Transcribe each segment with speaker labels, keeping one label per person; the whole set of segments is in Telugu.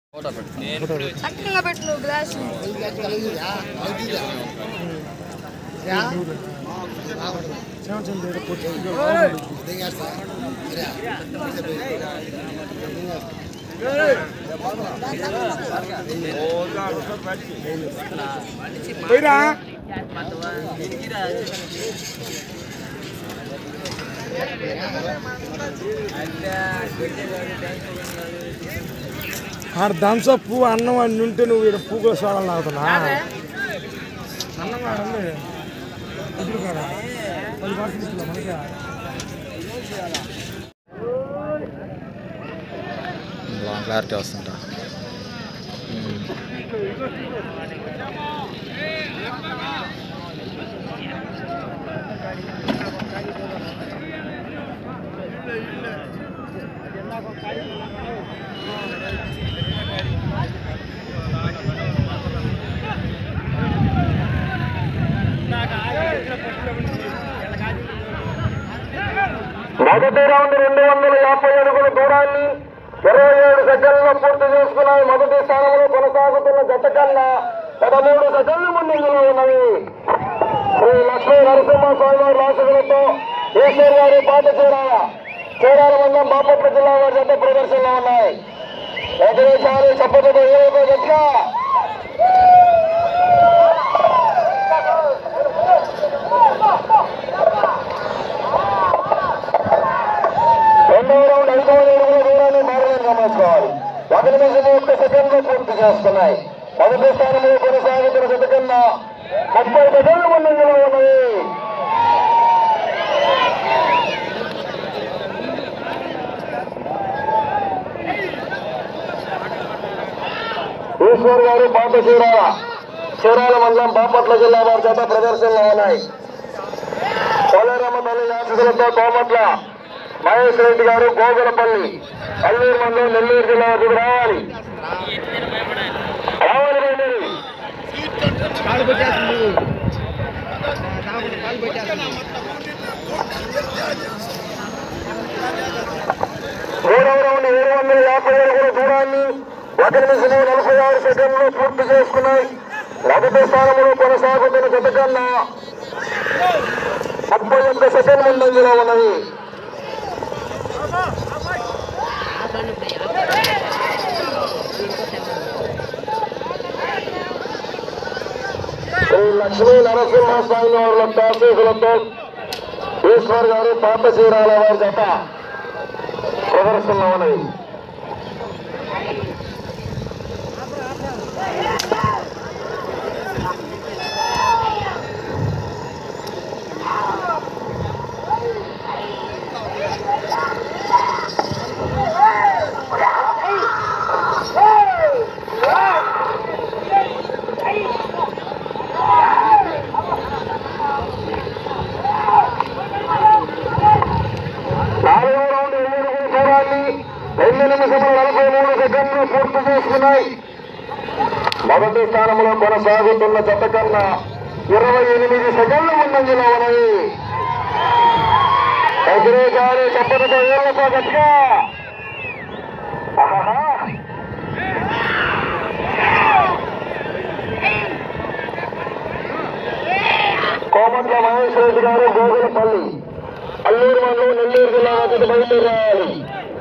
Speaker 1: చక్కగా పెట్టు నువ్వు గ్లాస్
Speaker 2: ఆడ దంసప్పు అన్నం అన్ని ఉంటే నువ్వు ఇక్కడ పూకుల సోడాలు తాగుతున్నా అన్నం కాడ ఉంది ఇప్పుడు కాడ పది పర్సెంట్ ఇస్తున్నా మనకి
Speaker 3: బాగా క్లారిటీ వస్తుంటా
Speaker 4: మొదటి రౌండ్ రెండు వందల యాభై అడుగుల దూరాన్ని ఇరవై ఏడు సెకండ్లు పూర్తి చేసుకున్నాయి మొదటి స్థానంలో కొనసాగుతున్న జత కన్నా పదమూడు సెకండ్లు ముందంజలో ఉన్నవి శ్రీ లక్ష్మీ నరసింహస్వామి వారి రాసులతో ఈశ్వర్ గారి పాట చేరాల చేరాల మండలం బాపట్ల జిల్లా వారి జత ప్రదర్శనలో ఉన్నాయి ఎగరేసారి చెప్పతో ఏదో జట్ల రెండవ రౌండ్ ఐదవ అడుగుల దూరాన్ని మారని గమనించుకోవాలి ఒక నిమిషం ఒక్క సెకండ్ లో పూర్తి చేస్తున్నాయి మొదటి స్థానంలో కొనసాగుతున్న జత కన్నా ముప్పై సెకండ్లు ముందంజలో ఉన్నవి ఈశ్వర్ గారు పాత చీరాల చీరాల మండలం బాపట్ల జిల్లా వారి చేత ప్రదర్శనలో ఉన్నాయి పోలేరమ్మ తల్లి ఆశీస్సులతో కోమట్ల మహేష్ రెడ్డి గారు గోగులపల్లి అల్లూరు మండలం నెల్లూరు జిల్లా వద్దకు రావాలి రావాలి బయలుదేరి. మూడవ రౌండ్ ఏడు వందల యాభై అడుగుల దూరాన్ని ఒక నిమిషం నలభై ఆరు సెకండ్లు పూర్తి చేసుకున్నాయి మొదటి స్థానంలో కొనసాగుతున్న జత కన్నా ముప్పై ఒక్క సెకండ్ ముందంజలో ఉన్నది శ్రీ లక్ష్మీ నరసింహస్వామి వారి ఆశీసులతో ఈశ్వర్ గారు పాత చీరాల వారి జత ప్రదర్శనలో ఉన్నది నాలుగో రౌండ్ ఎనిమిది దూరాన్ని రెండు నిమిషముల నలభై మూడు సెకండ్లు పూర్తి చేసుకున్నాయి మొదటి స్థానంలో కొనసాగుతున్న జత కన్నా ఇరవై ఎనిమిది సెకండ్లు ముందంజలో ఉన్నాయి ఎగిరేగాలి చెప్పడంతో ఏళ్లతో గట్టిగా ఆహాహా. కోమట్ల మహేష్ రెడ్డి గారు గోగులపల్లి అల్లూరు మండలం నెల్లూరు జిల్లా వద్దకు బయలుదేరాలి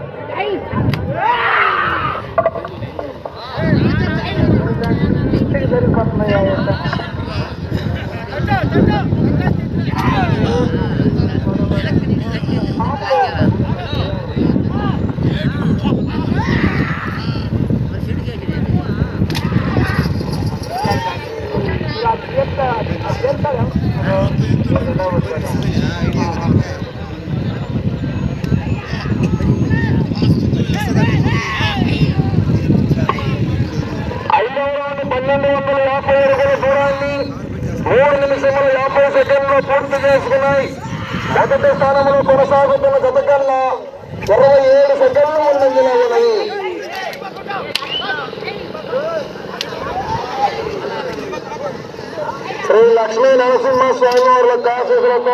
Speaker 4: ఐదవ రౌండ్ పన్నెండు వందల యాభై అడుగుల దూరాన్ని మూడు నిమిషముల యాభై సెకండ్లు పూర్తి చేసుకున్నాయి మొదటి స్థానంలో కొనసాగుతున్న జత కన్నా ఇరవై ఏడు సెకండ్లు ముందంజలో ఉన్నాయి శ్రీ లక్ష్మీ నరసింహ స్వామి వారి ఆశీస్సులతో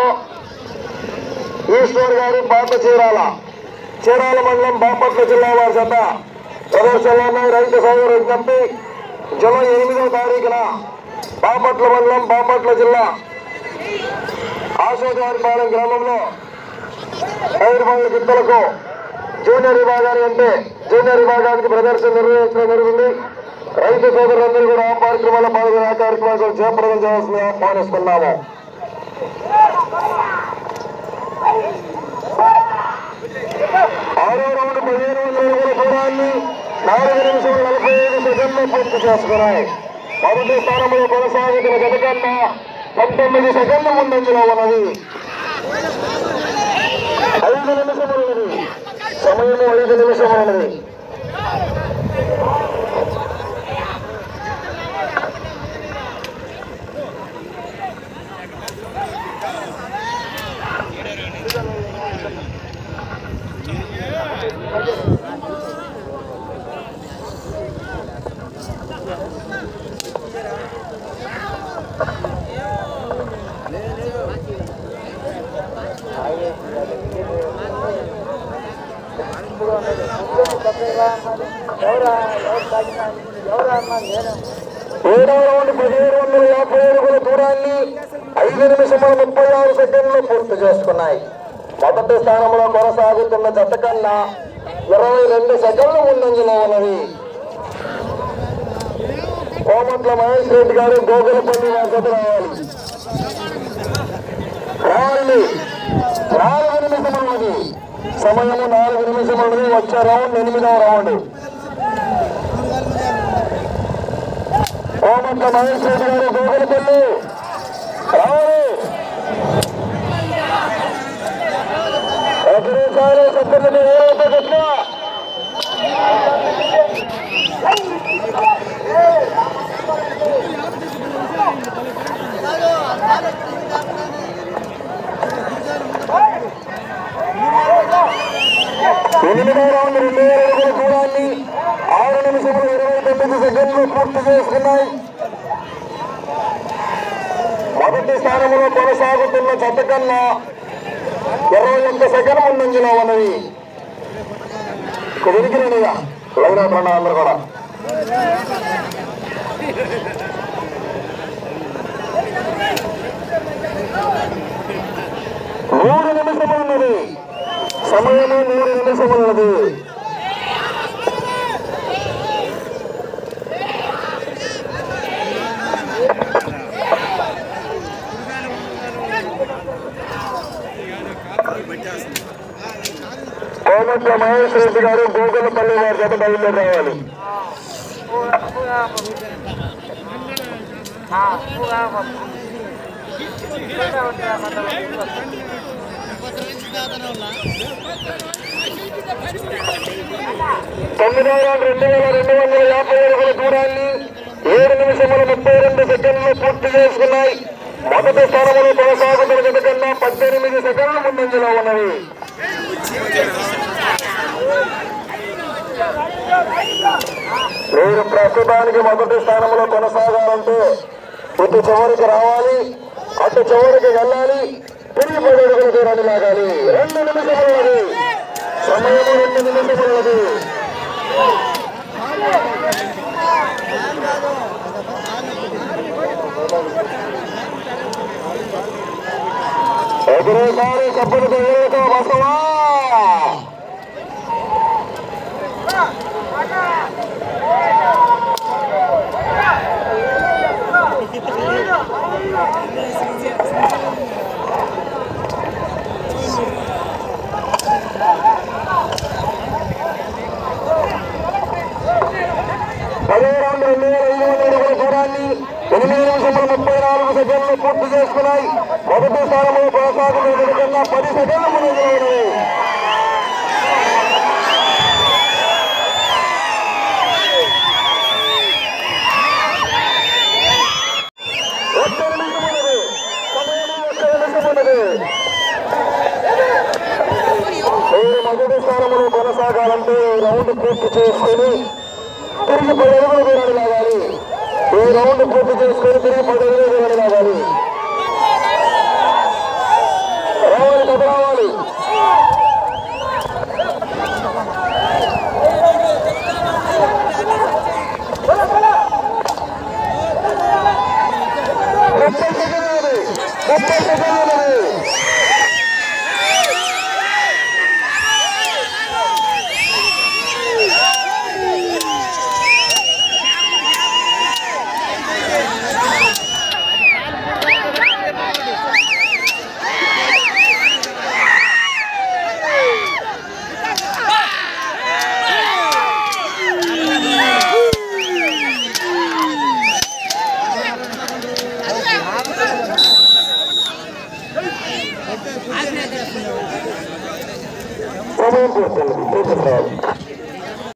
Speaker 4: ఈశ్వర్ గారు పాత చీరాల చీరాల మండలం బాపట్ల జిల్లా వారి జత ప్రదర్శనలో రైతు సోదరు విజ్ఞప్తి జూలై ఎనిమిదవ తారీఖున బాపట్ల మండలం బాపట్ల జిల్లా ఆశోజవారిపాలెం గ్రామంలో ఐదు మంది గిత్తలకు జూనియర్ విభాగానికి అంటే జూనియర్ విభాగానికి ప్రదర్శన నిర్వహించడం జరిగింది రైతు సోదరులందరూ కూడా ఆ కార్యక్రమాల్లో పాల్గొని ఆ కార్యక్రమాలు జయప్రదం చేయాల్సింది ఆహ్వానిస్తున్నాము ఆరో రౌండ్ పదిహేను వందల అడుగుల దూరాన్ని నాలుగు నిమిషముల నలభై ఐదు సెకండ్లు పూర్తి చేసుకున్నాయి మొదటి స్థానంలో కొనసాగుతున్న గత కన్నా పంతొమ్మిది సెకండ్ల ముందంజలో ఉన్నది ఐదు నిమిషములు ఉన్నది సమయము ఐదు నిమిషములు ఉన్నది ఏడవ రౌండ్ పదిహేడు వందల యాభై అడుగుల దూరాన్ని ఐదు నిమిషముల ముప్పై ఆరు సెకండ్లు పూర్తి చేసుకున్నాయి మొదటి స్థానంలో కొనసాగుతున్న జత కన్నా ఇరవై రెండు సెకండ్లు ముందంజలో ఉన్నది కోమట్ల మహేష్ రెడ్డి గారు గోగులపల్లి వారి జత రావాలి రావాలి నాలుగు నిమిషములు ఉన్నది సమయము నాలుగు నిమిషములు ఉన్నది వచ్చే రౌండ్ ఎనిమిదవ రౌండ్ కోమట్ల మహేష్ రెడ్డి గారు గోగులపల్లి రావాలి ఎకరేసాలు సభ్యులు ఏవైతే కట్టినా ఎనిమిదవ రౌండ్ రెండు వేల అడుగుల దూరాన్ని ఆరు నిమిషములు ఇరవై తొమ్మిది సెకండ్లు పూర్తి చేసుకున్నాయి మొదటి స్థానంలో కొనసాగుతున్న జత కన్నా ఇరవై ఒక్క సెకండ్ ముందంజలో ఉన్నది వెలిగినగా లైన్ అవుతున్నా అందరూ కూడా మూడు నిమిషములు ఉన్నది సమయము మూడు నిమిషములు ఉన్నది కోమట్ల మహేష్ రెడ్డి గారు గోగులపల్లి వారి జత బయలుదేరి రావాలి తొమ్మిదవ రౌండ్ రెండు వేల రెండు వందల యాభై అడుగుల దూరాన్ని ఏడు నిమిషముల ముప్పై రెండు సెకండ్లు పూర్తి చేసుకున్నాయి మొదటి స్థానంలో కొనసాగుతున్న జత కన్నా పద్దెనిమిది సెకండ్లు ముందంజలో ఉన్నవి మీరు ప్రస్తుతానికి మొదటి స్థానంలో కొనసాగాలంటే ఇటు చివరికి రావాలి అటు చివరికి వెళ్ళాలి తిరిగి పది అడుగుల దూరాన్ని లాగాలి రెండు నిమిషములది సమయము రెండు నిమిషములది ఎదురుసారి సభ్యులతో ఏదో వస్తవా పదో రౌండ్ రెండు వేల ఐదు వందల అడుగుల దూరాన్ని ఎనిమిది నిమిషముల ముప్పై నాలుగు సెకండ్లు పూర్తి చేసుకున్నాయి మొదటి స్థానంలో కొనసాగుతున్న కన్నా పది సెకండ్ల ముందు ఉన్నది ఒక్క నిమిషం ఉన్నది సమయము ఒక్క నిమిషం ఉన్నది మీరు మొదటి స్థానంలో కొనసాగాలంటే ఈ రౌండ్ పూర్తి చేసుకొని తిరిగి పది అడుగుల దూరాన్ని లాగాలి ఈ రౌండ్ పూర్తి చేసుకొని తిరిగి పది అడుగుల దూరాన్ని లాగాలి రావాలి కథ రావాలి ముప్పై సెకండ్లు సమయం పూర్తయింది